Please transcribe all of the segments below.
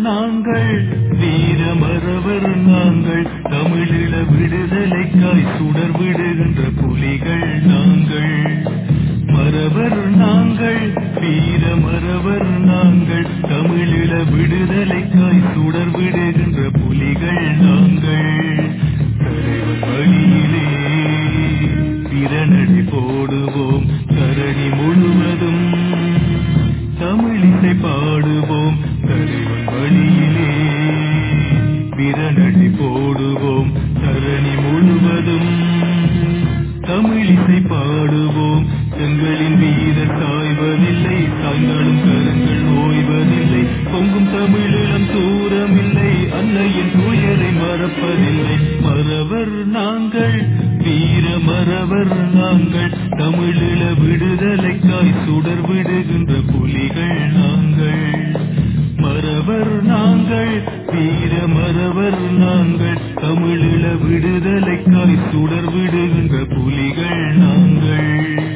நாங்கள் வீரமரவர் நாங்கள் தமிழீழ விடுதலைக்காய் சுடர் விடுகின்ற புலிகள் நாங்கள் மரவர் நாங்கள் வீரமரவர் நாங்கள் தமிழீழ விடுதலைக்காய் சுடர் விடுகின்ற புலிகள் நாங்கள் தலைவர் வழியிலே திறனடி போடுவோம் தரணி முழுவதும் தமிழிசை பாடுவோம் தலைவன் வழியிலே விரனடி போடுவோம் தரணி முழுவதும் தமிழிசை பாடுவோம் எங்களின் வீரர் சாய்வதில்லை சாய்ந்தாலும் கரங்கள் ஓய்வதில்லை பொங்கும் தமிழீழம் தூரமில்லை அன்னையின் துயரை மறப்பதில்லை மறவர் நாங்கள் வீர மறவர் நாங்கள் தமிழீழ விடுதலைக்காய் சுடர் விடுகின்ற புலிகள் நாங்கள் மறவர் நாங்கள் வீர மறவர் நாங்கள் தமிழீழ விடுதலைக்காய் சுடர் விடுகின்ற புலிகள் நாங்கள்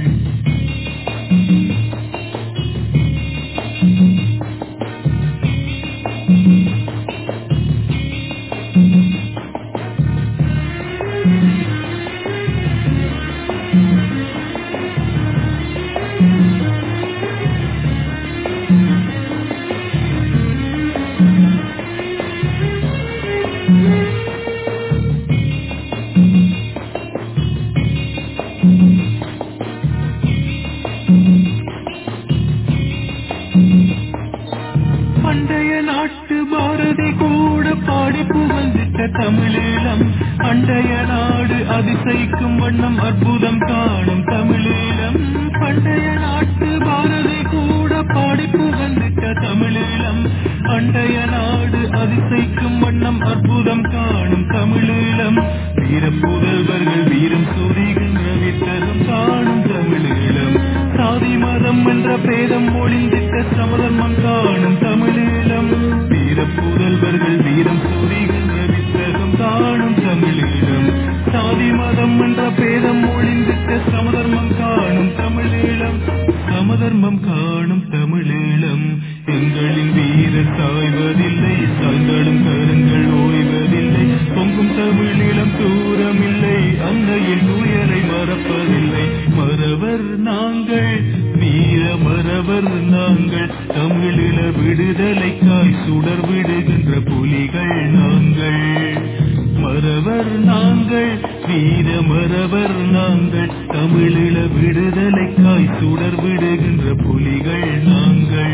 பண்டைய நாட்டு பாரதி கூட பாடி புகழ்ந்திட்ட தமிழீழம் அண்டைய நாடு அதிசயிக்கும் வண்ணம் அற்புதம் காணும் தமிழீழம் பண்டைய நாட்டு பாரதி கூட பாடி புகழ்ந்திட்ட தமிழீழம் அண்டைய நாடு அதிசயிக்கும் வண்ணம் அற்புதம் காணும் தமிழீழம் வீர புதல்வர்கள் வீரம் சூரிகின்ற வித்தகம் காணும் தமிழீழம் சாதி மதம் என்ற பேதம் ஒளிந்திட்ட சமதர்மம் காணும் தமிழீழம் வீர புதல்வர்கள் வீரம் சூரிகின்ற வித்தகம் காணும் தமிழீழம் சாதி மதம் என்ற பேதம் ஒளிந்திட்ட சமதர்மம் காணும் தமிழீழம் சமதர்மம் காணும் தமிழீழம் எங்களின் வீரர் சாய்வதில்லை சாய்ந்தாடும் கருங்கள் ஓய்வதில்லை பொங்கும் தமிழீழம் தூரமில்லை அன்னையின் துயரை மறப்பதில்லை மறவர் நாங்கள் வீர மறவர் நாங்கள் தமிழீழ விடுதலைக்காய் சுடர் விடுகின்ற புலிகள் நாங்கள் மறவர் நாங்கள் வீர மறவர் நாங்கள் தமிழீழ விடுதலைக்காய் சுடர் விடுகின்ற புலிகள் நாங்கள்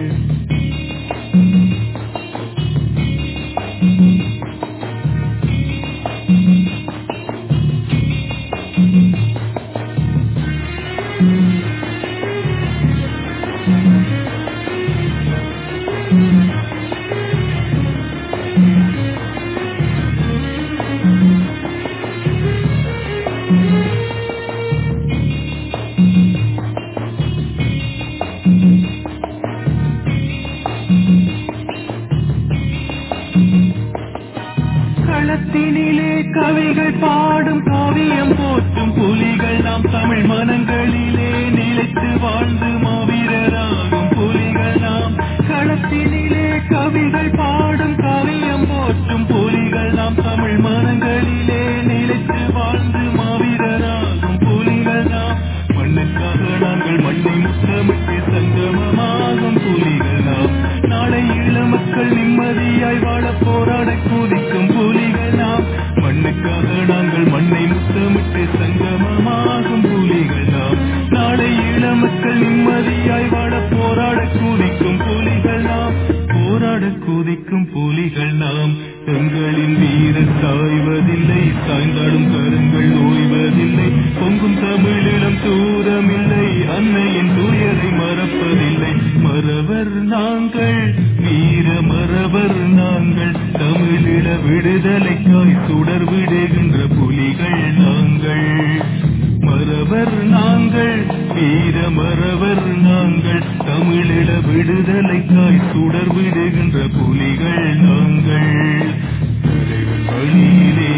களத்தினிலே கவிகள் பாடும் காவியம் போற்றும் புலிகள் நாம் தமிழ் மனங்களிலே நிலைத்து வாழ்ந்து மாவீரராகும் புலிகள் நாம் களத்தினிலே கவிகள் பாடும் காவியம் போற்றும் புலிகள் நாம் தமிழ் மனங்களிலே நிலைத்து வாழ்ந்து மாவீரராகும் புலிகள் நாம் மண்ணுக்காக நாங்கள் மண்ணை முத்தமிட்டு சங்கமமாகும் புலிகள் நாம் நாளை ஈழ மக்கள் நிம்மதியாய் வாழ போராட கூதிக்கும் புலிகள் நாம் மண்ணுக்காக நாங்கள் மண்ணை முத்தமிட்டு சங்கமமாகும் புலிகள் நாம் நாளை ஈழ மக்கள் நிம்மதியாய் வாழ போராட கூதிக்கும் புலிகள் நாம் போராட கூதிக்கும் புலிகள் நாம் எங்களின் வீரர் சாய்வதில்லை சாய்ந்தாடும் கருங்கள் ஓய்வதில்லை பொங்கும் தமிழிலம் தூரமில்லை அன்னையின் துயரை மறப்பதில்லை மறவர் நாங்கள் வீர மறவர் நாங்கள் தமிழில விடுதலைக்காய் சுடர் விடுகின்ற புலிகள் நாங்கள் மறவர் நாங்கள் வீர மறவர் நாங்கள் தமிழில விடுதலைக்காய் சுடர் விடுகின்ற புலிகள் நாங்கள் தலைவன் வழியிலே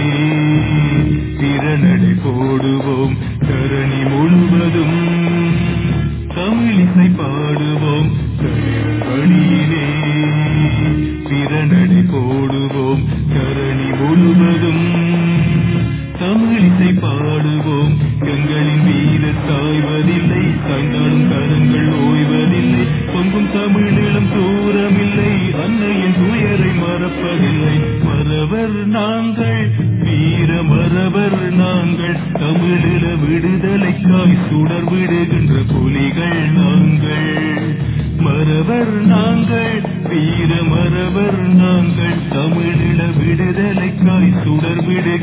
திறனடை போடுவோம் தரணி முழுவதும் தமிழிசை பாடுவோம் தலைவன் வழியிலே முழுவதும் தமிழிசை பாடுவோம் எங்களின் வீரர் சாய்வதில்லை சாய்ந்தாலும் கரங்கள் ஓய்வதில்லை பொங்கும் தமிழிலும் தூரமில்லை அன்னையின் துயரை மறப்பதில்லை மறவர் நாங்கள் வீர மறவர் நாங்கள் தமிழில விடுதலைக்காய் சுடர் விடுகின்ற புலிகள் நாங்கள் மறவர் நாங்கள் வீர மறவர் நாங்கள் தமிழில விடுதலைக்காய் சுடர் விடுகின்ற